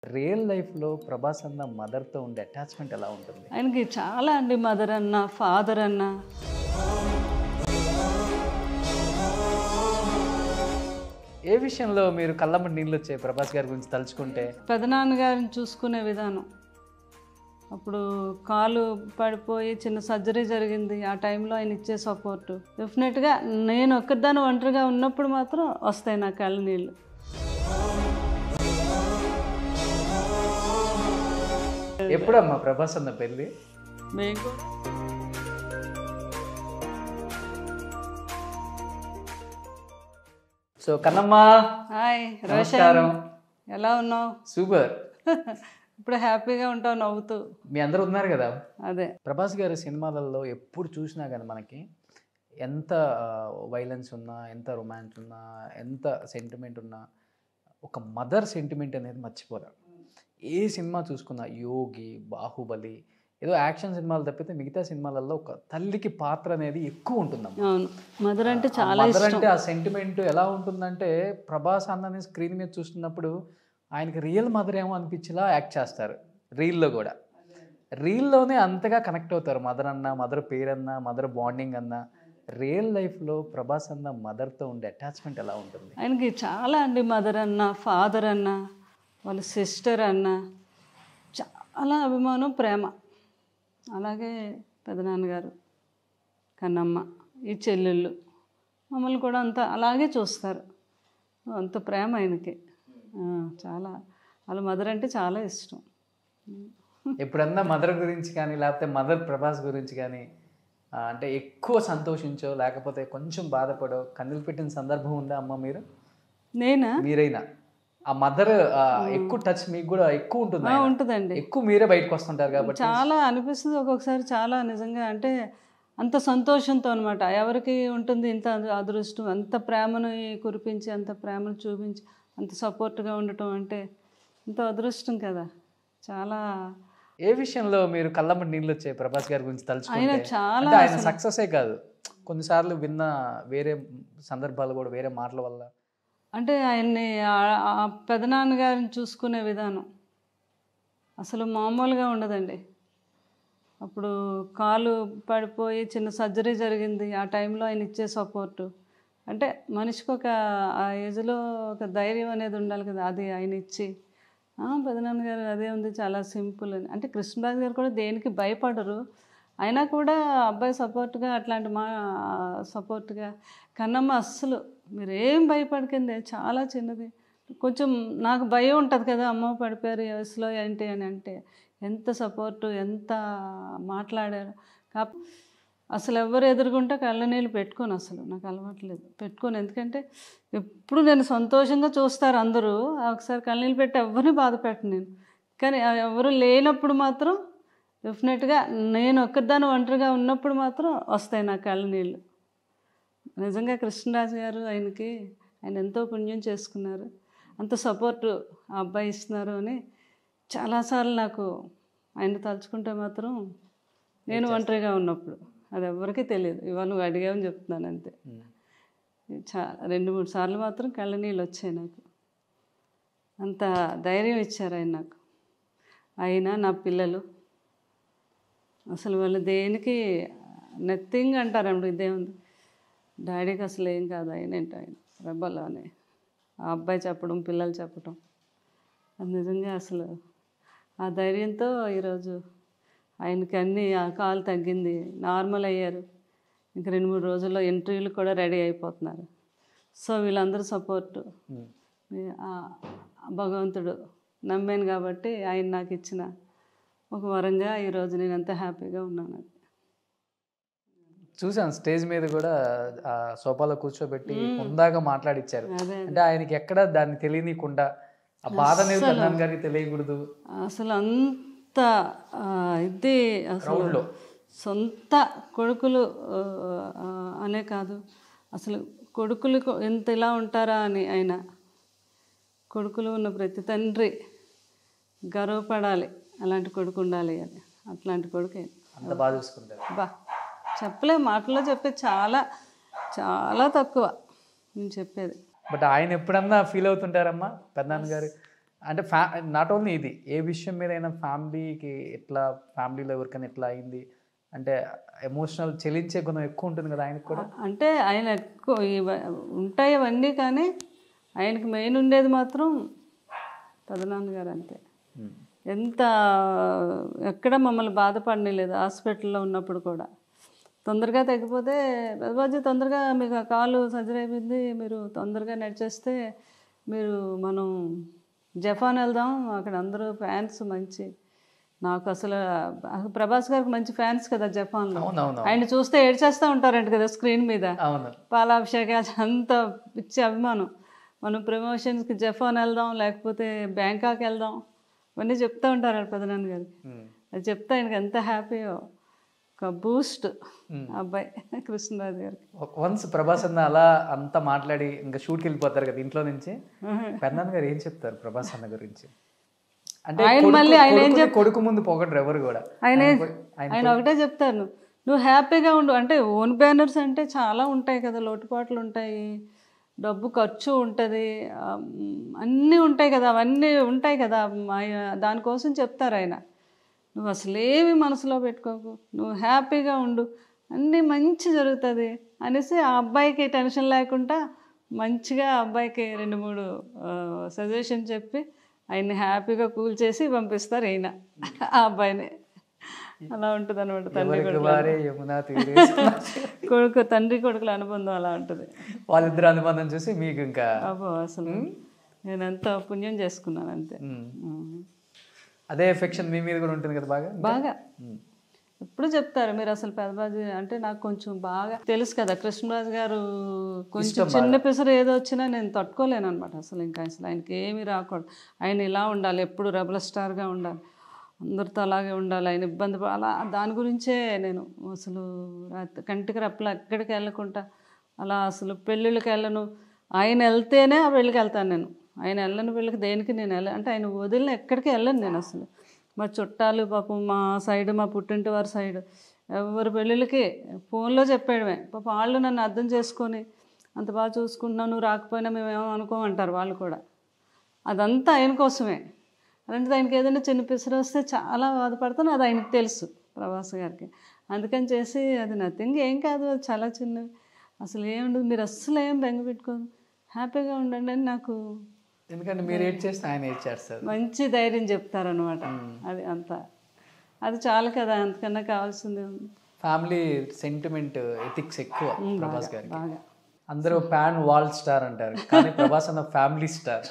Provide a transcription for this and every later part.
Real లైఫ్లో ప్రభాస్ అన్న మదర్తో ఉండే అటాచ్మెంట్ ఎలా ఉంటుంది ఆయనకి చాలా అండి మదర్ అన్న ఫాదర్ అన్న ఏ విషయంలో మీరు కళ్ళమ్మటి నీళ్ళు వచ్చాయి ప్రభాస్ గారి గురించి తలుచుకుంటే పెదనాన్నగారిని చూసుకునే విధానం అప్పుడు కాలు పడిపోయి చిన్న సర్జరీ జరిగింది ఆ టైంలో ఆయన ఇచ్చే సపోర్ట్ డెఫినెట్గా నేను ఒక్కదాని ఒంటరిగా ఉన్నప్పుడు మాత్రం వస్తాయి నా కళ్ళ నీళ్ళు ఎప్పుడమ్మా ప్రభాస్ అన్న పెళ్ళి మేము కూడా సో కన్నమ్మా హాయ్ నమస్కారం రోషన్ ఎలా ఉన్నావు సూపర్ ఇప్పుడు హ్యాపీగా ఉంటావు నవ్వుతూ మీ అందరూ ఉన్నారు కదా అదే ప్రభాస్ గారి సినిమాలలో ఎప్పుడు చూసినా కానీ మనకి ఎంత వైలెన్స్ ఉన్నా ఎంత రొమాన్స్ ఉన్నా ఎంత సెంటిమెంట్ ఉన్నా ఒక మదర్ సెంటిమెంట్ అనేది మర్చిపోరా ఏ సినిమా చూసుకున్నా యోగి బాహుబలి ఏదో యాక్షన్ సినిమాలు తప్పితే మిగతా సినిమాలలో ఒక తల్లికి పాత్ర అనేది ఎక్కువ ఉంటుందమ్మా అవును మదర్ అంటే చాలా మదర్ ఇష్టం అంటే ఆ సెంటిమెంట్ ఎలా ఉంటుందంటే ప్రభాస్ అన్నని స్క్రీన్ మీద చూస్తున్నప్పుడు ఆయనకి రియల్ మదర్ ఏమో అనిపించేలా యాక్ట్ చేస్తారు రీల్లో కూడా రీల్లోనే అంతగా కనెక్ట్ అవుతారు మదర్ అన్న మదర్ పేరన్న మదర్ బాండింగ్ అన్న రియల్ లైఫ్లో ప్రభాస్ అన్న మదర్తో ఉండే అటాచ్మెంట్ ఎలా ఉంటుంది ఆయనకి చాలా అండి మదర్ అన్న ఫాదర్ అన్న వాళ్ళ సిస్టర్ అన్న చాలా అభిమానం ప్రేమ అలాగే పెదనాన్నగారు కన్నమ్మ ఈ చెల్లెళ్ళు మమ్మల్ని కూడా అంత అలాగే చూస్తారు అంత ప్రేమ ఆయనకి ఆ, చాలా వాళ్ళ మదర్ అంటే చాలా ఇష్టం ఎప్పుడన్నా మదర్ గురించి కానీ లేకపోతే మదర్ ప్రభాస్ గురించి కానీ ఆ, అంటే ఎక్కువ సంతోషించో లేకపోతే కొంచెం బాధపడో కన్నులు పెట్టిన సందర్భం ఉందా అమ్మ మీరు నేనా మీరైనా ఆ మదర్ ఎక్కువ టచ్ మీకు కూడా ఎక్కువ ఉంటుంది ఆ, ఆయన. ఉంటుందండి ఎక్కువ మీరే బయటకు వస్తుంటారు కాబట్టి చాలా అనిపిస్తుంది ఒక్కొక్కసారి చాలా నిజంగా అంటే అంత సంతోషంతో అనమాట ఎవరికి ఉంటుంది ఇంత అదృ- అదృష్టం అంత ప్రేమను కురిపించి అంత ప్రేమను చూపించి అంత సపోర్ట్గా ఉండటం అంటే అంత అదృష్టం కదా చాలా ఏ విషయంలో మీరు కళ్ళమ్మటి నీళ్ళు వచ్చాయి ప్రభాస్ గారి గురించి ఆయన తలుచుకుంటే చాలా అంటే ఆయన సక్సెసే కాదు కొన్నిసార్లు విన్న వేరే సందర్భాలు కూడా వేరే మాటల వల్ల అంటే ఆయన్ని ఆ- ఆ పెదనాన్నగారిని చూసుకునే విధానం అసలు మామూలుగా ఉండదండి అప్పుడు కాలు పడిపోయి చిన్న సర్జరీ జరిగింది ఆ టైంలో ఆయన ఇచ్చే సపోర్టు అంటే మనిషికి ఒక ఆ ఏజ్లో ఒక ధైర్యం అనేది ఉండాలి కదా అది ఆయన ఇచ్చి "ఆ, పెదనాన్నగారు అదే ఉంది చాలా సింపుల్ అని అంటే కృష్ణరాజు గారు కూడా దేనికి భయపడరు అయినా కూడా అబ్బాయి సపోర్ట్గా అట్లాంటి మా సపోర్ట్గా కన్నమ్మ అస్సలు మీరేం భయపడకండి చాలా చిన్నది కొంచెం నాకు భయం ఉంటుంది కదా అమ్మ పడిపోయారు ఈ వయసులో ఏంటి అని అంటే ఎంత సపోర్టు ఎంత మాట్లాడారు కాప్ అసలు ఎవరు ఎదురుగుంటే కళ్ళ నీళ్ళు పెట్టుకోను అసలు నాకు అలవాట్లేదు పెట్టుకోను ఎందుకంటే ఎప్పుడు నేను సంతోషంగా చూస్తారు అందరూ ఆ ఒకసారి కళ్ళ నీళ్ళు పెట్టి ఎవరిని బాధ పెట్టను నేను కానీ ఆ ఎవరు లేనప్పుడు మాత్రం డెఫినెట్గా నేను ఒక్కదాని ఒంటరిగా ఉన్నప్పుడు మాత్రం వస్తాయి నా కళ్ళ నీళ్ళు నిజంగా కృష్ణరాజు గారు ఆయనకి ఆయన ఎంతో పుణ్యం చేసుకున్నారు అంత సపోర్టు ఆ అబ్బాయి ఇస్తున్నారు అని చాలాసార్లు నాకు ఆయన తలుచుకుంటే మాత్రం నేను ఒంటరిగా ఉన్నప్పుడు అది ఎవరికీ తెలియదు ఇవాళ నువ్వు అడిగావని చెప్తున్నాను అంతే చా రెండు మూడు సార్లు మాత్రం కళ్ళ నీళ్ళు వచ్చాయి నాకు అంత ధైర్యం ఇచ్చారు ఆయన నాకు అయినా నా పిల్లలు అసలు వాళ్ళు దేనికి నథింగ్ అంటారండి ఇదేముంది డాడీకి అసలు ఏం కాదు ఆయన ఏంటి ఆయన రెబ్బలు అని ఆ అబ్బాయి చెప్పడం పిల్లలు చెప్పడం అది నిజంగా అసలు ఆ ధైర్యంతో ఈరోజు ఆయనకి అన్నీ ఆ కాలు తగ్గింది నార్మల్ అయ్యారు ఇంక రెండు మూడు రోజుల్లో ఇంటర్వ్యూలు కూడా రెడీ అయిపోతున్నారు సో వీళ్ళందరూ సపోర్టు ఆ భగవంతుడు నమ్మాను కాబట్టి ఆయన నాకు ఇచ్చిన ఒక వరంగా ఈరోజు నేను ఎంత హ్యాపీగా ఉన్నాను చూసాను స్టేజ్ మీద కూడా ఆ సోఫాలో కూర్చోబెట్టి ఉందాగా మాట్లాడిచ్చారు అదే అంటే ఆయనకి ఎక్కడ దాన్ని తెలియనీయకుండా ఆ బాధ అనేది కన్నాన్ గారికి తెలియకూడదు అసలు అంత ఆ, ఇది అసలు Crowd లో. సొంత కొడుకులు ఆ, ఆ, అనే కాదు అసలు కొడుకులు ఎంత ఇలా ఉంటారా అని ఆయన కొడుకులు ఉన్న ప్రతి తండ్రి గర్వపడాలి అలాంటి కొడుకు ఉండాలి అని అట్లాంటి కొడుకు ఆయన. అంత బాగా చూసుకుంటారు బా చెప్పలే మాటల్లో చెప్పేది చాలా చాలా తక్కువ నేను చెప్పేది బట్ ఆయన ఎప్పుడన్నా ఫీల్ అవుతుంటారమ్మా పెద్దనాన్న గారు అంటే ఫ్యా నాట్ ఓన్లీ ఇది ఏ విషయం మీదైనా ఫ్యామిలీకి ఎట్లా ఫ్యామిలీలో ఎవరికైనా ఎట్లా అయింది అంటే ఎమోషనల్ చెలించే గుణం ఎక్కువ ఉంటుంది కదా ఆయనకు కూడా అంటే ఆయన ఎక్కువ ఇవ- ఉంటాయి అవన్నీ కానీ ఆయనకి మెయిన్ ఉండేది మాత్రం పెదనాన్నగారు అంతే ఉమ్. ఎంత ఎక్కడ మమ్మల్ని బాధపడలేదు హాస్పిటల్లో ఉన్నప్పుడు కూడా తొందరగా తగ్గిపోతే పెద్దబాజీ తొందరగా మీకు ఆ కాలు సర్జరీ అయిపోయింది మీరు తొందరగా నడిచేస్తే మీరు మనం జపాన్ వెళ్దాం అక్కడ అందరూ ఫ్యాన్స్ మంచి నాకు అసలు అసలు ప్రభాస్ గారికి మంచి ఫ్యాన్స్ కదా జపాన్లో అవునవును ఆయన చూస్తే ఏడ్చేస్తూ ఉంటారంట కదా స్క్రీన్ మీద అవును పాలాభిషేకాలు అంత పిచ్చి అభిమానం మనం ప్రమోషన్స్కి జపాన్ వెళ్దాం లేకపోతే బ్యాంకాక్ వెళ్దాం ఇవన్నీ చెప్తూ ఉంటారు వాళ్ళ పెదనాన్న గారికి ఉమ్. అది చెప్తే ఆయనకి ఎంత హ్యాపీయో ఒక బూస్ట్ ఉమ్. అబ్బాయి కృష్ణరాజు గారికి వన్స్ ప్రభాస్ అన్న అలా అంతా మాట్లాడి ఇంకా షూట్కి వెళ్ళిపోతారు కదా ఇంట్లో నుంచి పెద్దనాన్న గారు ఏం చెప్తారు ప్రభాస్ అన్న గురించి అంటే ఆయన కొడుకు- మళ్ళీ ఆయన ఏం కొడుకుని కొడుకు ముందు పొగడరు ఎవరు కూడా ఆయన పోయి- ఆయన ఆయన ఒకటే చెప్తాను నువ్వు హ్యాపీగా ఉండు అంటే ఓన్ బ్యానర్స్ అంటే చాలా ఉంటాయి కదా లోటుపాట్లు ఉంటాయి డబ్బు ఖర్చు ఉంటుంది ఆ, మ్, అన్నీ ఉంటాయి కదా అవన్నీ ఉంటాయి కదా మా- దానికోసం చెప్తారు ఆయన నువ్వు అసలేమి మనసులో పెట్టుకోకు నువ్వు హ్యాపీగా ఉండు అన్నీ మంచి జరుగుతుంది అనేసి ఆ అబ్బాయికి టెన్షన్ లేకుండా మంచిగా ఆ అబ్బాయికి రెండు మూడు సజెషన్ చెప్పి ఆయన్ని హ్యాపీగా కూల్ చేసి పంపిస్తారు ఈయన ఆ అబ్బాయిని అలా ఉంటుంది అనమాట తండ్రి ఎవరికి వారే యమునా తీరే కొడుకు తండ్రి కొడుకుల అనుబంధం అలా ఉంటుంది వాళ్ళిద్దరు అనుబంధం చూసి మీకు ఇంకా అబ్బో అసలు నేను ఎంత పుణ్యం చేసుకున్నాను అంతే ఉమ్. ఉమ్. అదే ఎఫెక్షన్ మీ మీద కూడా ఉంటుంది కదా బాగా బాగా ఉమ్. ఎప్పుడు చెప్తారు మీరు అసలు పెదబాజీ అంటే నాకు కొంచెం బాగా తెలుసు కదా కృష్ణరాజు గారు కొంచెం చిన్న పిసరు ఏదో వచ్చినా నేను తట్టుకోలేను అనమాట అసలు ఇంకా అసలు ఆయనకి ఏమీ రాకూడదు ఆయన ఇలా ఉండాలి ఎప్పుడు రెబల్ స్టార్గా ఉండాలి అందరితో అలాగే ఉండాలి ఆయన ఇబ్బంది ప- అలా దాని గురించే నేను అసలు రాత్రి కంటికి రెప్పలు ఎక్కడికి వెళ్ళకుండా అలా అసలు పెళ్ళిళ్ళకి వెళ్ళను ఆయన వెళ్తేనే ఆ పెళ్ళికి వెళ్తాను నేను ఆయన వెళ్ళని పెళ్ళికి దేనికి నేను వెళ్ళ అంటే ఆయన వదిలిన ఎక్కడికి వెళ్ళను నేను అసలు మా చుట్టాలు పాపం మా సైడ్ మా పుట్టింటి వారి సైడ్ ఎవరి పెళ్ళిళ్ళకి ఫోన్లో చెప్పేయడమే పాపం వాళ్ళు నన్ను అర్థం చేసుకొని అంత బాగా చూసుకుంటున్నావు నువ్వు రాకపోయినా మేమేమో అనుకోమంటారు వాళ్ళు కూడా అదంతా ఆయన కోసమే అలాంటిది ఆయనకి ఏదైనా చిన్న పిసరు వస్తే చాలా బాధపడతాను అది ఆయనకి తెలుసు ప్రభాస్ గారికి అందుకని చేసి అది నథింగ్ ఏం కాదు అది చాలా చిన్నది అసలు ఏముండదు మీరు అస్సలు ఏం బెంగ పెట్టుకోదు హ్యాపీగా ఉండండి అని నాకు ఎందుకంటే మీరు ఏడ్ చేస్తే ఆయన ఏడ్ చేస్తారు మంచి ధైర్యం చెప్తారనమాట అది అంత అది చాలు కదా అంతకన్నా కావాల్సింది ఉంది. ఫ్యామిలీ సెంటిమెంట్ ఎథిక్స్ ఎక్కువ ప్రభాస్ గారికి బాగా అందరూ ప్యాన్ వాల్ స్టార్ అంటారు కానీ ప్రభాస్ అన్న ఫ్యామిలీ స్టార్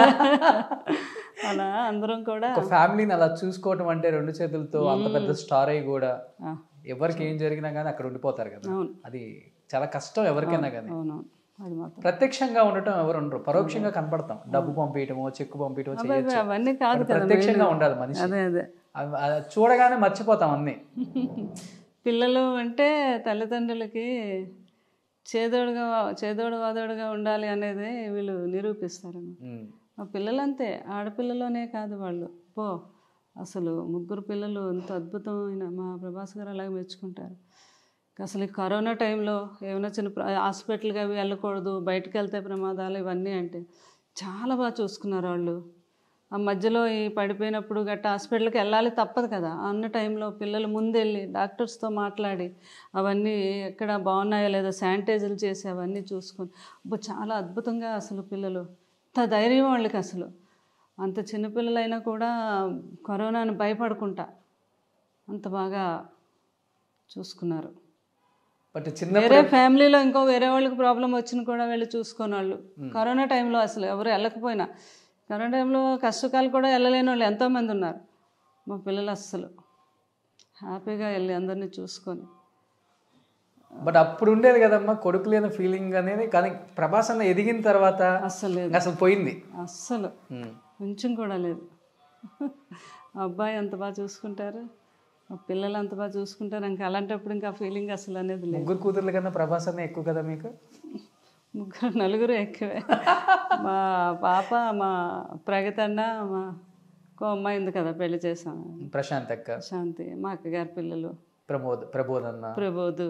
అలా అందరం కూడా ఒక ఫ్యామిలీని అలా చూసుకోవటం అంటే రెండు చేతులతో అంత పెద్ద స్టార్ అయి కూడా ఆ, ఎవరికి ఏం జరిగినా కానీ అక్కడ ఉండిపోతారు కదా అవును. అది చాలా కష్టం ఎవరికైనా కానీ అవునవును అది మాత్రం ప్రత్యక్షంగా ఉండటం ఎవరు ఉండరు పరోక్షంగా కనపడతాం డబ్బు పంపించటమో చెక్కు పంపించటమో చేయొచ్చు అవన్నీ కాదు కానీ కదా ప్రత్యక్షంగా ఉండాలి మనిషి అదే అదే అవి- అది చూడగానే మర్చిపోతాం అన్ని పిల్లలు అంటే తల్లిదండ్రులకి చేదోడుగా చేదోడు వాదోడుగా ఉండాలి అనేది వీళ్ళు నిరూపిస్తారు ఉమ్. మా పిల్లలంతే ఆడపిల్లలోనే కాదు వాళ్ళు పో అసలు ముగ్గురు పిల్లలు ఎంత అద్భుతమైన మా ప్రభాస్ గారు అలాగే మెచ్చుకుంటారు అసలు ఈ కరోనా టైంలో ఏమైనా చిన్న ప్ర- హాస్పిటల్కి అవి వెళ్ళకూడదు బయటకు వెళ్తే ప్రమాదాలు ఇవన్నీ అంటే చాలా బాగా చూసుకున్నారు వాళ్ళు ఆ మధ్యలో ఈ పడిపోయినప్పుడు గట్ట హాస్పిటల్కి వెళ్ళాలి తప్పదు కదా అన్న టైంలో పిల్లలు ముందెళ్ళి డాక్టర్స్తో మాట్లాడి అవన్నీ ఎక్కడ బాగున్నాయో లేదో శానిటైజర్లు చేసి అవన్నీ చూసుకొని అబ్బో చాలా అద్భుతంగా అసలు పిల్లలు అంత ధైర్యం వాళ్ళకి అసలు అంత చిన్నపిల్లలైనా కూడా కరోనాను భయపడకుండా అంత బాగా చూసుకున్నారు బట్ చిన్న వేరే ఫ్యామిలీలో ఇంకో వేరే వాళ్ళకి ప్రాబ్లం వచ్చిన కూడా వెళ్ళి చూసుకునే వాళ్ళు కరోనా టైంలో అసలు ఎవరు వెళ్ళకపోయినా కరోనా టైంలో కష్టకాలు కూడా వెళ్ళలేని వాళ్ళు ఎంతోమంది ఉన్నారు మా పిల్లలు అస్సలు హ్యాపీగా వెళ్ళి అందరినీ చూసుకొని బట్ అప్పుడు ఉండేది కదమ్మా కొడుకు లేని ఫీలింగ్ అనేది కానీ ప్రభాస్ అన్న ఎదిగిన తర్వాత అస్సలు లేదు ఇంకా అసలు పోయింది అస్సలు ఉమ్. కొంచెం కూడా లేదు ఆ అబ్బాయి అంత బాగా చూసుకుంటారు ఆ పిల్లలు అంత బాగా చూసుకుంటారు ఇంకా అలాంటప్పుడు ఇంకా ఫీలింగ్ అసలు అనేది లేదు ముగ్గురు కూతుర్ల కన్నా ప్రభాస్ అన్న ఎక్కువ కదా మీకు ముగ్గురు నలుగురు ఎక్కువే మా పాప మా ప్రగతి అన్న మా ఇంకో అమ్మాయి ఉంది కదా పెళ్లి చేసాం ప్రశాంత్ అక్క శాంతి మా అక్కగారి పిల్లలు ప్రమోద్ ప్రబోధ్ అన్న ప్రబోధు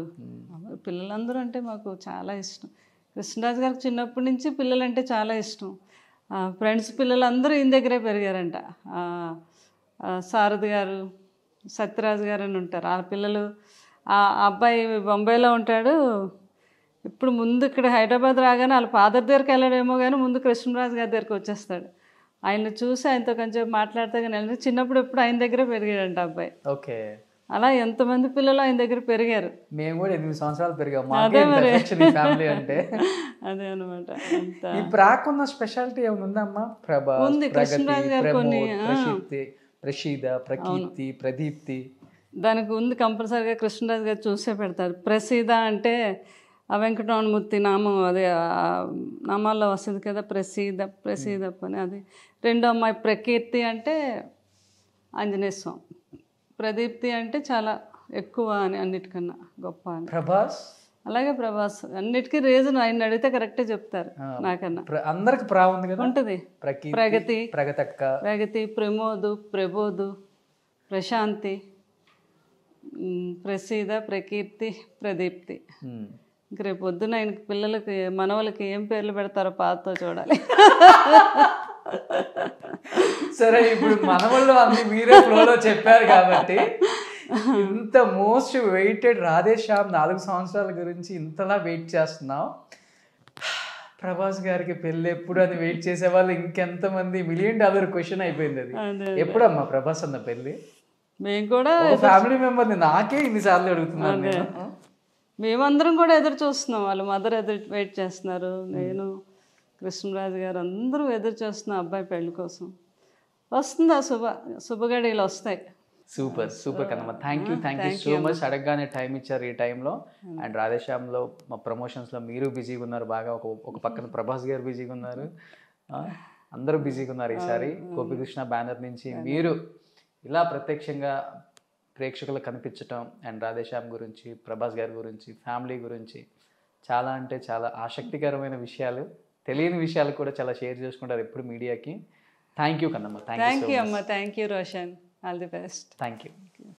పిల్లలందరూ అంటే మాకు చాలా ఇష్టం కృష్ణరాజు గారికి చిన్నప్పటి నుంచి పిల్లలంటే చాలా ఇష్టం ఫ్రెండ్స్ పిల్లలందరూ ఈయన దగ్గరే పెరిగారంట ఆ, ఆ, సారథి గారు సత్యరాజు గారు అని ఉంటారు ఆ పిల్లలు ఆ అబ్బాయి బొంబాయిలో ఉంటాడు ఇప్పుడు ముందు ఇక్కడ హైదరాబాద్ రాగానే వాళ్ళ ఫాదర్ దగ్గరికి వెళ్ళడేమో కానీ ముందు కృష్ణరాజు గారి దగ్గరికి వచ్చేస్తాడు ఆయన చూసి ఆయనతో కొంచెం మాట్లాడితే కానీ వెళ్ళి చిన్నప్పుడు ఎప్పుడు ఆయన దగ్గరే పెరిగాడంట ఆ అబ్బాయి ఓకే అలా ఎంతమంది పిల్లలు ఆయన దగ్గర పెరిగారు మేము కూడా ఎనిమిది సంవత్సరాలు పెరిగాం మాకే ఎఫెక్షన్ ఈ ఫ్యామిలీ అంటే అదే అనమాట అంత ఈ ప్రాక్ ఉన్న స్పెషాలిటీ ఏమైనా ఉందమ్మా ప్రభాస్ ఉంది, ప్రగతి కృష్ణరాజు గారు కొన్ని, ప్రమోద్ ప్రశీప్తి ప్రషీద ప్రకీర్తి ప్రదీప్తి దానికి ఉంది కంపల్సరీగా కృష్ణరాజు గారు చూసే పెడతారు ప్రసీద అంటే ఆ వెంకటరమణమూర్తి నామం అదే ఆ నామాల్లో వస్తుంది కదా ప్రసీద ప్రసీద అని అది రెండో అమ్మాయి ప్రకీర్తి అంటే ఆంజనేయ స్వామి ప్రదీప్తి అంటే చాలా ఎక్కువ అని అన్నిటికన్నా గొప్ప అని ప్రభాస్ అలాగే ప్రభాస్ అన్నిటికీ రీజన్ ఆయన అడిగితే కరెక్టే చెప్తారు నాకన్నా ప్ర- అందరికి ప్రా ఉంది కదా ఉంటుంది ప్రకీర్తి ప్రగతి ప్రగతక్క ప్రగతి ప్రమోదు ప్రబోధు ప్రశాంతి ఉమ్, ప్రసీద ప్రకీర్తి ప్రదీప్తి ఉమ్. ఇంక రేపు పొద్దున ఆయనకి పిల్లలకి మనవలకి ఏం పేర్లు పెడతారో పాతతో చూడాలి సరే ఇప్పుడు మన వాళ్ళు అన్ని మీరే ఫ్లోలో చెప్పారు కాబట్టి ఇంత మోస్ట్ వెయిటెడ్ రాధేశ్యామ్ నాలుగు సంవత్సరాల గురించి ఇంతలా వెయిట్ చేస్తున్నాం ప్రభాస్ గారికి పెళ్ళి ఎప్పుడు అని వెయిట్ చేసే వాళ్ళు ఇంకెంతమంది మిలియన్ డాలర్ క్వశ్చన్ అయిపోయింది అది అదే ఎప్పుడమ్మా ప్రభాస్ అన్న పెళ్ళి మేము కూడా ఒక ఫ్యామిలీ మెంబర్ని నాకే ఇన్నిసార్లు అడుగుతున్నాను నేను మేమందరం కూడా ఎదురు చూస్తున్నాం వాళ్ళ మదర్ ఎదురు వెయిట్ చేస్తున్నారు నేను కృష్ణరాజు గారు అందరూ ఎదురు చూస్తున్నాం అబ్బాయి పెళ్లి కోసం వస్తుంది ఆ శుభ శుభగడియలు వస్తాయి సూపర్ సూపర్ కదమ్మా thank you thank you so much అడగగానే టైం ఇచ్చారు ఈ టైంలో అండ్ రాధేశ్యామ్లో మా ప్రమోషన్స్లో మీరు బిజీగా ఉన్నారు బాగా ఒక ఒక పక్కన ప్రభాస్ గారు బిజీగా ఉన్నారు ఆ, అందరూ బిజీగా ఉన్నారు ఈసారి గోపికృష్ణ బ్యానర్ నుంచి మీరు ఇలా ప్రత్యక్షంగా ప్రేక్షకులకు కనిపించటం అండ్ రాధేశ్యామ్ గురించి ప్రభాస్ గారి గురించి ఫ్యామిలీ గురించి చాలా అంటే చాలా ఆసక్తికరమైన విషయాలు తెలియని విషయాలు కూడా చాలా షేర్ చేసుకుంటారు ఎప్పుడు మీడియాకి థ్యాంక్ యూ కన్నమ్మ థ్యాంక్ యూ థ్యాంక్ యూ అమ్మ thank you Roshan all the best thank you